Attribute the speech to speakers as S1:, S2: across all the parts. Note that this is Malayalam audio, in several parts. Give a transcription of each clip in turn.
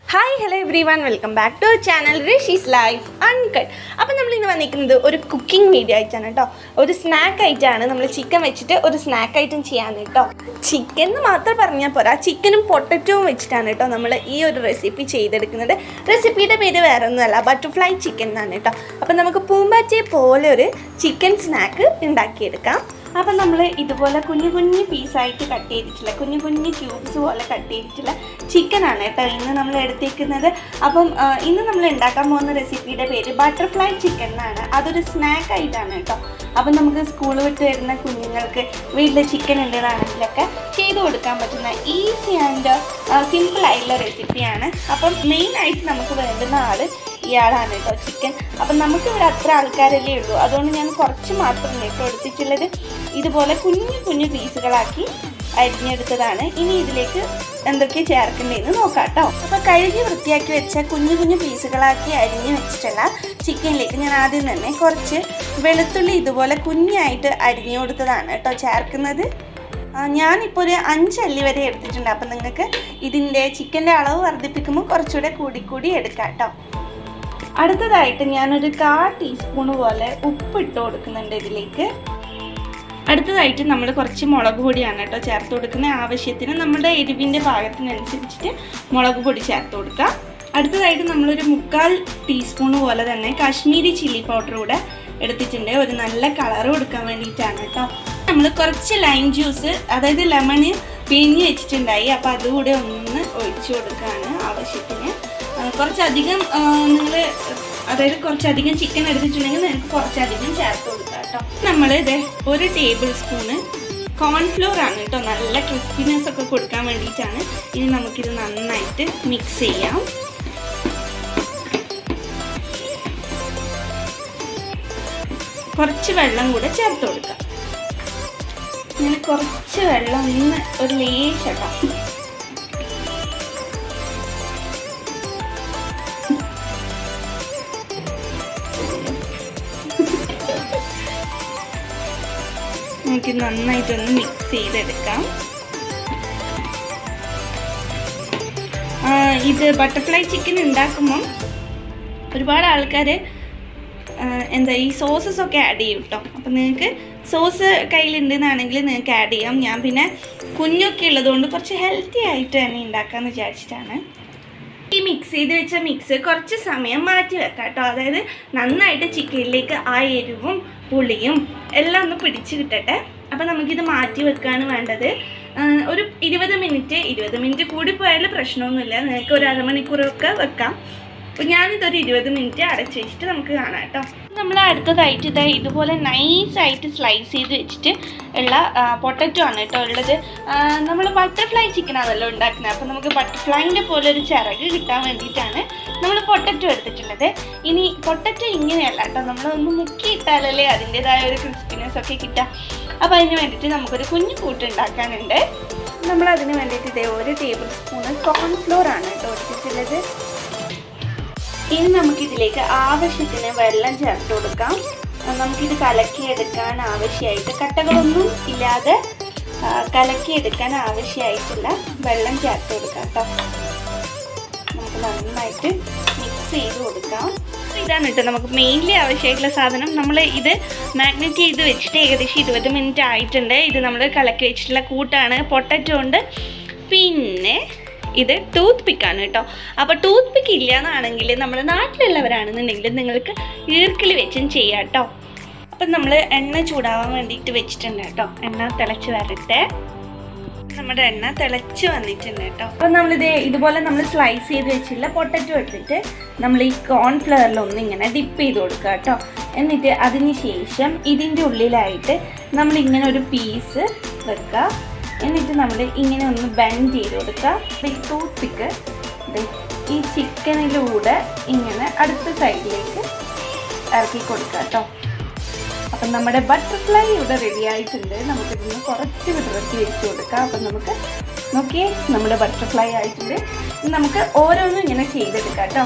S1: hi hello everyone welcome back to channel Rishi's life uncut അപ്പം നമ്മൾ ഇന്ന് വന്നിരിക്കുന്നത് ഒരു കുക്കിംഗ് വീഡിയോ ആയിട്ടാണ് കേട്ടോ ഒരു സ്നാക്ക് ആയിട്ടാണ് നമ്മൾ ചിക്കൻ വെച്ചിട്ട് ഒരു സ്നാക്ക് ഐറ്റം ചെയ്യാൻ കേട്ടോ ചിക്കൻ എന്ന് മാത്രം പറഞ്ഞാൽ പോരാ ചിക്കനും പൊട്ടറ്റോവും വെച്ചിട്ടാണ് കേട്ടോ നമ്മൾ ഈ ഒരു റെസിപ്പി ചെയ്തെടുക്കുന്നത് റെസിപ്പിയുടെ പേര് വേറെ ഒന്നുമല്ല ബട്ടർഫ്ലൈ ചിക്കൻ എന്നാണ് കേട്ടോ അപ്പം നമുക്ക് പൂമ്പാറ്റയെ പോലെ ഒരു ചിക്കൻ സ്നാക്ക് ഉണ്ടാക്കിയെടുക്കാം അപ്പം നമ്മൾ ഇതുപോലെ കുഞ്ഞു കുഞ്ഞു പീസായിട്ട് കട്ട് ചെയ്തിട്ടുള്ള കുഞ്ഞു കുഞ്ഞു ക്യൂബ്സ് പോലെ കട്ട് ചെയ്തിട്ടുള്ള ചിക്കനാണ് കേട്ടോ ഇന്ന് നമ്മൾ എടുത്തേക്കുന്നത് അപ്പം ആ, ഇന്ന് നമ്മൾ ഉണ്ടാക്കാൻ പോകുന്ന റെസിപ്പിയുടെ പേര് ബട്ടർഫ്ലൈ ചിക്കൻ എന്നാണ് അതൊരു സ്നാക്ക് ആയിട്ടാണ് കേട്ടോ അപ്പം നമുക്ക് സ്കൂൾ വിട്ട് വരുന്ന കുഞ്ഞുങ്ങൾക്ക് വീട്ടിൽ ചിക്കൻ ഉണ്ടെന്നാണെങ്കിലൊക്കെ ചെയ്തു കൊടുക്കാൻ പറ്റുന്ന ഈസി ആൻഡ് സിമ്പിൾ ആയിട്ടുള്ള റെസിപ്പിയാണ് അപ്പം മെയിനായിട്ട് നമുക്ക് വേണ്ടുന്ന ആൾ ഇയാളാണ് കേട്ടോ ചിക്കൻ അപ്പം നമുക്ക് ഇവിടെ അത്ര ആൾക്കാരല്ലേ ഉള്ളൂ അതുകൊണ്ട് ഞാൻ കുറച്ച് മാത്രം കേട്ടോ എടുത്തിട്ടുള്ളത് ഇതുപോലെ കുഞ്ഞു കുഞ്ഞു പീസുകളാക്കി അരിഞ്ഞെടുത്തതാണ് ഇനി ഇതിലേക്ക് എന്തൊക്കെ ചേർക്കേണ്ടതെന്ന് നോക്കാം കേട്ടോ അപ്പോൾ കഴുകി വൃത്തിയാക്കി വെച്ച കുഞ്ഞു കുഞ്ഞു പീസുകളാക്കി അരിഞ്ഞ് വെച്ചിട്ടുള്ള ചിക്കനിലേക്ക് ഞാൻ ആദ്യം തന്നെ കുറച്ച് വെളുത്തുള്ളി ഇതുപോലെ കുഞ്ഞായിട്ട് അരിഞ്ഞു കൊടുത്തതാണ് കേട്ടോ ചേർക്കുന്നത് ആ, ഞാനിപ്പോൾ ഒരു അഞ്ചല്ലി വരെ എടുത്തിട്ടുണ്ട് അപ്പം നിങ്ങൾക്ക് ഇതിൻ്റെ ചിക്കൻ്റെ അളവ് വർദ്ധിപ്പിക്കുമ്പോൾ കുറച്ചുകൂടെ കൂടിക്കൂടി എടുക്കാം കേട്ടോ അടുത്തതായിട്ട് ഞാനൊരു കാ ടീസ്പൂൺ പോലെ ഉപ്പ് ഇട്ട് കൊടുക്കുന്നുണ്ട് ഇതിലേക്ക് അടുത്തതായിട്ട് നമ്മൾ കുറച്ച് മുളക് പൊടിയാണ് കേട്ടോ ചേർത്ത് കൊടുക്കുന്ന ആവശ്യത്തിന് നമ്മുടെ എരിവിൻ്റെ പാകത്തിനനുസരിച്ചിട്ട് മുളക് പൊടി ചേർത്ത് കൊടുക്കുക അടുത്തതായിട്ട് നമ്മളൊരു മുക്കാൽ ടീസ്പൂൺ പോലെ തന്നെ കാശ്മീരി ചില്ലി പൗഡർ കൂടെ എടുത്തിട്ടുണ്ട് ഒരു നല്ല കളർ കൊടുക്കാൻ വേണ്ടിയിട്ടാണ് കേട്ടോ നമ്മൾ കുറച്ച് ലൈം ജ്യൂസ് അതായത് ലെമണ് പിഴിഞ്ഞ് വെച്ചിട്ടുണ്ടായി അപ്പോൾ അതുകൂടെ ഒന്ന് ഒഴിച്ചു കൊടുക്കുകയാണ് ആവശ്യത്തിന് ആ, കുറച്ചധികം നിങ്ങൾ അതായത് കുറച്ചധികം ചിക്കൻ എടുത്തിട്ടുണ്ടെങ്കിൽ നിങ്ങൾക്ക് കുറച്ചധികം ചേർത്ത് കൊടുക്കാം കേട്ടോ നമ്മൾ ഇത് ഒരു ടേബിൾ സ്പൂണ് കോൺഫ്ലോർ ആണ് കേട്ടോ നല്ല ക്രിസ്പിനെസ് ഒക്കെ കൊടുക്കാൻ വേണ്ടിയിട്ടാണ് ഇനി നമുക്കിത് നന്നായിട്ട് മിക്സ് ചെയ്യാം കുറച്ച് വെള്ളം കൂടെ ചേർത്ത് കൊടുക്കാം ഇങ്ങനെ കുറച്ച് വെള്ളം ഒന്ന് ഒരു ലേശട്ടോ നമുക്ക് നന്നായിട്ടൊന്ന് മിക്സ് ചെയ്തെടുക്കാം ആ, ഇത് ബട്ടർഫ്ലൈ ചിക്കൻ ഉണ്ടാക്കുമ്പം ഒരുപാട് ആൾക്കാർ എന്താ ഈ സോസസ് ഒക്കെ ആഡ് ചെയ്യും കേട്ടോ അപ്പം നിങ്ങൾക്ക് സോസ് കയ്യിലുണ്ടെന്നാണെങ്കിൽ നിങ്ങൾക്ക് ആഡ് ചെയ്യാം ഞാൻ പിന്നെ കുഞ്ഞൊക്കെ ഉള്ളതുകൊണ്ട് കുറച്ച് ഹെൽത്തി ആയിട്ട് തന്നെ ഉണ്ടാക്കാമെന്ന് വിചാരിച്ചിട്ടാണ് ഈ മിക്സ് ചെയ്ത് വെച്ച മിക്സ് കുറച്ച് സമയം മാറ്റി വെക്കാം കേട്ടോ അതായത് നന്നായിട്ട് ചിക്കനിലേക്ക് ആ എരിവും പുളിയും എല്ലാം ഒന്ന് പിടിച്ച് കിട്ടട്ടെ അപ്പം നമുക്കിത് മാറ്റി വെക്കാണ് വേണ്ടത് ആ, ഒരു ഇരുപത് മിനിറ്റ് ഇരുപത് മിനിറ്റ് കൂടി പോയാൽ പ്രശ്നമൊന്നുമില്ല നിങ്ങൾക്ക് ഒരു അരമണിക്കൂറൊക്കെ വെക്കാം അപ്പോൾ ഞാനിതൊരു ഇരുപത് മിനിറ്റ് അടച്ച് വെച്ചിട്ട് നമുക്ക് കാണാം കേട്ടോ നമ്മൾ അടുത്തതായിട്ട് ഇതാ ഇതുപോലെ നൈസായിട്ട് സ്ലൈസ് ചെയ്ത് വെച്ചിട്ട് ഉള്ള പൊട്ടറ്റോ ആണ് കേട്ടോ ഉള്ളത് നമ്മൾ ബട്ടർഫ്ലൈ ചിക്കൻ ആണല്ലോ ഉണ്ടാക്കുന്നത് അപ്പോൾ നമുക്ക് ബട്ടർഫ്ലൈൻ്റെ പോലെ ഒരു ചിറക് കിട്ടാൻ വേണ്ടിയിട്ടാണ് നമ്മൾ പൊട്ടറ്റോ എടുത്തിട്ടുള്ളത് ഇനി പൊട്ടറ്റോ ഇങ്ങനെയല്ല കേട്ടോ നമ്മളൊന്ന് മുക്കിയിട്ടാലല്ലേ അതിൻ്റെതായ ഒരു ക്രിസ്പിനെസ് ഒക്കെ കിട്ടുക അപ്പോൾ അതിന് വേണ്ടിയിട്ട് നമുക്കൊരു കുഞ്ഞു കൂട്ട് ഉണ്ടാക്കാനുണ്ട് നമ്മൾ അതിന് വേണ്ടിയിട്ട് ഇതേ ഒരു ടേബിൾ സ്പൂണ് കോൺഫ്ലോർ ആണ് കേട്ടോ എടുത്തിട്ടുള്ളത് ഇനി നമുക്കിതിലേക്ക് ആവശ്യത്തിന് വെള്ളം ചേർത്ത് കൊടുക്കാം ആ, നമുക്കിത് കലക്കിയെടുക്കാൻ ആവശ്യമായിട്ട് കട്ടകളൊന്നും ഇല്ലാതെ ആ, കലക്കിയെടുക്കാൻ ആവശ്യമായിട്ടുള്ള വെള്ളം ചേർത്ത് കൊടുക്കാം കേട്ടോ നമുക്ക് നന്നായിട്ട് മിക്സ് ചെയ്ത് കൊടുക്കാം ഇതാണ് കേട്ടോ നമുക്ക് മെയിൻലി ആവശ്യമായിട്ടുള്ള സാധനം നമ്മൾ ഇത് മാഗ്നറ്റ് ചെയ്ത് വെച്ചിട്ട് ഏകദേശം ഇരുപത് മിനിറ്റ് ആയിട്ടുണ്ട് ഇത് നമ്മൾ കലക്കി വെച്ചിട്ടുള്ള കൂട്ടാണ് പൊട്ടറ്റോ ഉണ്ട് പിന്നെ ഇത് ടൂത്ത് പിക്കാണ് കേട്ടോ അപ്പോൾ ടൂത്ത് പിക്ക് ഇല്ല എന്നാണെങ്കിൽ നമ്മുടെ നാട്ടിലുള്ളവരാണെന്നുണ്ടെങ്കിൽ നിങ്ങൾക്ക് ഈർക്കിൽ വെച്ചും ചെയ്യാം കേട്ടോ അപ്പം നമ്മൾ എണ്ണ ചൂടാവാൻ വേണ്ടിയിട്ട് വെച്ചിട്ടുണ്ട് കേട്ടോ എണ്ണ തിളച്ച് വരട്ടെ നമ്മുടെ എണ്ണ തിളച്ച് വന്നിട്ടുണ്ട് കേട്ടോ അപ്പം നമ്മളിത് ഇതുപോലെ നമ്മൾ സ്ലൈസ് ചെയ്ത് വെച്ചിട്ടുള്ള പൊട്ടറ്റോ എടുത്തിട്ട് നമ്മൾ ഈ കോൺഫ്ലവറിൽ ഒന്ന് ഇങ്ങനെ ഡിപ്പ് ചെയ്ത് കൊടുക്കുക കേട്ടോ എന്നിട്ട് അതിന് ശേഷം ഇതിൻ്റെ ഉള്ളിലായിട്ട് നമ്മൾ ഇങ്ങനെ ഒരു പീസ് വെക്കുക എന്നിട്ട് നമ്മൾ ഇങ്ങനെ ഒന്ന് ബെൻഡ് ചെയ്ത് കൊടുക്കുക ഈ ടൂത്ത് പിക്ക് ഈ ചിക്കനിലൂടെ ഇങ്ങനെ അടുത്ത സൈഡിലേക്ക് ഇറക്കി കൊടുക്കുക കേട്ടോ അപ്പം നമ്മുടെ ബട്ടർഫ്ലൈ ഇവിടെ റെഡി ആയിട്ടുണ്ട് നമുക്കിതിന് കുറച്ച് വിടർത്തി വെച്ച് കൊടുക്കാം അപ്പം നമുക്ക് നോക്കിയേ നമ്മുടെ ബട്ടർഫ്ലൈ ആയിട്ടുണ്ട് ഇനി നമുക്ക് ഓരോന്നും ഇങ്ങനെ ചെയ്തെടുക്കാം കേട്ടോ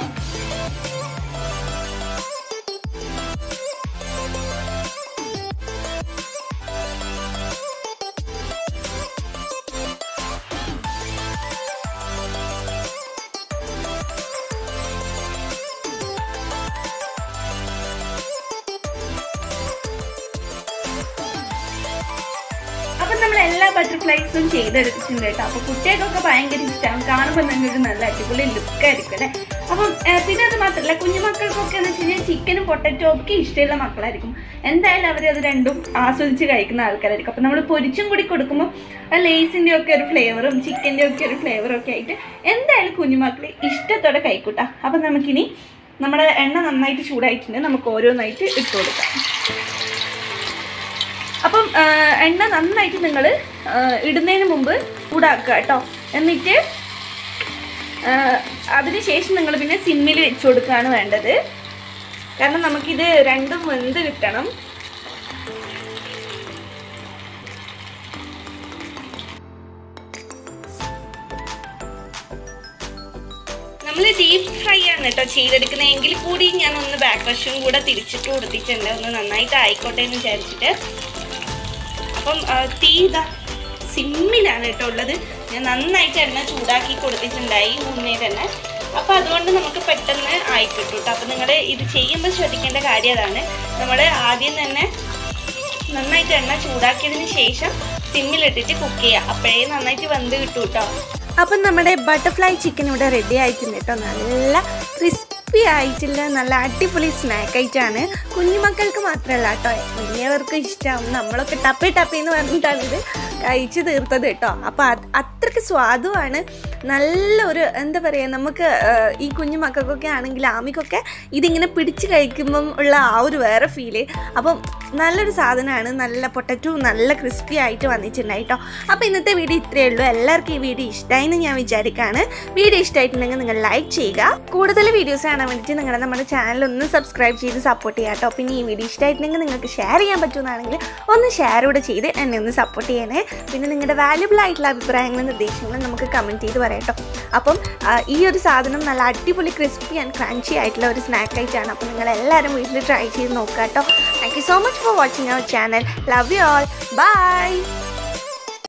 S1: നമ്മൾ എല്ലാ ബട്ടർഫ്ലൈസും ചെയ്തെടുത്തിട്ടുണ്ട് കേട്ടോ അപ്പോൾ കുട്ടികൾക്കൊക്കെ ഭയങ്കര ഇഷ്ടമാണ് കാണുമ്പോൾ തന്നെ ഒരു നല്ല അടിപൊളി ലുക്കായിരിക്കും അല്ലേ അപ്പം ഏർ, പിന്നെ അത് മാത്രമല്ല കുഞ്ഞുമക്കൾക്കൊക്കെ എന്ന് വെച്ച് കഴിഞ്ഞാൽ ചിക്കനും പൊട്ടറ്റോ ഒക്കെ ഇഷ്ടമുള്ള മക്കളായിരിക്കും എന്തായാലും അവർ അത് രണ്ടും ആസ്വദിച്ച് കഴിക്കുന്ന ആൾക്കാരായിരിക്കും അപ്പം നമ്മൾ പൊരിച്ചും കൂടി കൊടുക്കുമ്പോൾ ആ ലേസിൻ്റെ ഒക്കെ ഒരു ഫ്ലേവറും ചിക്കൻ്റെ ഒക്കെ ഒരു ഫ്ലേവറും ഒക്കെ ആയിട്ട് എന്തായാലും കുഞ്ഞുമക്കൾ ഇഷ്ടത്തോടെ കഴിക്കൂട്ടാ അപ്പം നമുക്കിനി നമ്മുടെ എണ്ണ നന്നായിട്ട് ചൂടായിട്ടുണ്ട് നമുക്ക് ഓരോന്നായിട്ട് ഇട്ട് കൊടുക്കാം അപ്പം ആ, എണ്ണ നന്നായിട്ട് നിങ്ങൾ ഇടുന്നതിന് മുമ്പ് ചൂടാക്കുക കേട്ടോ എന്നിട്ട് ആ, അതിനുശേഷം നിങ്ങൾ പിന്നെ സിമ്മിൽ വെച്ച് കൊടുക്കുകയാണ് വേണ്ടത് കാരണം നമുക്കിത് രണ്ടും വെന്ത് കിട്ടണം നമ്മൾ ഡീപ്പ് ഫ്രൈ ആണ് കേട്ടോ ചെയ്തെടുക്കുന്നതെങ്കിൽ കൂടി ഞാൻ ഒന്ന് ബാക്ക് വശവും കൂടെ തിരിച്ചിട്ട് കൊടുത്തിട്ടുണ്ട് ഒന്ന് നന്നായിട്ട് ആയിക്കോട്ടെ എന്ന് വിചാരിച്ചിട്ട് അപ്പം ആ, തീ ഇതാ സിമ്മിലാണ് കേട്ടോ ഉള്ളത് ഞാൻ നന്നായിട്ട് എണ്ണ ചൂടാക്കി കൊടുത്തിട്ടുണ്ടായി മുന്നേ തന്നെ അപ്പോൾ അതുകൊണ്ട് നമുക്ക് പെട്ടെന്ന് ആയിക്കിട്ടു കേട്ടോ അപ്പോൾ നിങ്ങൾ ഇത് ചെയ്യുമ്പോൾ ശ്രദ്ധിക്കേണ്ട കാര്യം അതാണ് നമ്മൾ ആദ്യം തന്നെ നന്നായിട്ട് എണ്ണ ചൂടാക്കിയതിന് ശേഷം സിമ്മിലിട്ടിട്ട് കുക്ക് ചെയ്യുക അപ്പോഴേ നന്നായിട്ട് വെന്ത് കിട്ടും കേട്ടോ
S2: അപ്പം നമ്മുടെ ബട്ടർഫ്ലൈ ചിക്കൻ ഇവിടെ റെഡി ആയിട്ടുണ്ട് കേട്ടോ നല്ല ക്രിസ്പി ആയിട്ടുള്ള നല്ല അടിപൊളി സ്നാക്ക് ആയിട്ടാണ് കുഞ്ഞുമക്കൾക്ക് മാത്രമല്ല കേട്ടോ വലിയവർക്ക് ഇഷ്ടമാവും നമ്മളൊക്കെ ടപ്പി ടപ്പി എന്ന് പറഞ്ഞിട്ടാണ് ഇത് കഴിച്ച് തീർത്തത് കേട്ടോ അപ്പോൾ അത് അത്രയ്ക്ക് സ്വാദുമാണ് നല്ലൊരു എന്താ പറയുക നമുക്ക് ആ, ഈ കുഞ്ഞു മക്കൾക്കൊക്കെ ആണെങ്കിൽ ആമിക്കൊക്കെ ഇതിങ്ങനെ പിടിച്ച് കഴിക്കുമ്പം ഉള്ള ആ ഒരു വേറെ ഫീല് അപ്പം നല്ലൊരു സാധനമാണ് നല്ല പൊട്ടറ്റോ നല്ല ക്രിസ്പി ആയിട്ട് വന്നിട്ടുണ്ടായി കേട്ടോ അപ്പോൾ ഇന്നത്തെ വീഡിയോ ഇത്രയേ ഉള്ളൂ എല്ലാവർക്കും ഈ വീഡിയോ ഇഷ്ടമായെന്ന് ഞാൻ വിചാരിക്കുകയാണ് വീഡിയോ ഇഷ്ടമായിട്ടുണ്ടെങ്കിൽ നിങ്ങൾ ലൈക്ക് ചെയ്യുക കൂടുതൽ വീഡിയോസ് കാണാൻ വേണ്ടിയിട്ട് നിങ്ങളുടെ നമ്മുടെ ചാനൽ ഒന്ന് സബ്സ്ക്രൈബ് ചെയ്ത് സപ്പോർട്ട് ചെയ്യുക കേട്ടോ പിന്നെ ഈ വീഡിയോ ഇഷ്ടമായിട്ടുണ്ടെങ്കിൽ നിങ്ങൾക്ക് ഷെയർ ചെയ്യാൻ പറ്റുമെന്നാണെങ്കിൽ ഒന്ന് ഷെയർ കൂടെ ചെയ്ത് എന്നെ ഒന്ന് സപ്പോർട്ട് ചെയ്യണേ പിന്നെ നിങ്ങളുടെ വാല്യുബിൾ ആയിട്ടുള്ള അഭിപ്രായങ്ങളും നിർദ്ദേശങ്ങളും നമുക്ക് കമൻറ്റ് ചെയ്ത് പറയാം കേട്ടോ അപ്പം ആ, ഈ ഒരു സാധനം നല്ല അടിപൊളി ക്രിസ്പി ആൻഡ് ക്രഞ്ചി ആയിട്ടുള്ള ഒരു സ്നാക്ക് ആയിട്ടാണ് അപ്പോൾ നിങ്ങൾ എല്ലാവരും വീട്ടിൽ ട്രൈ ചെയ്ത് നോക്കുക കേട്ടോ thank you so much for watching our channel love you all by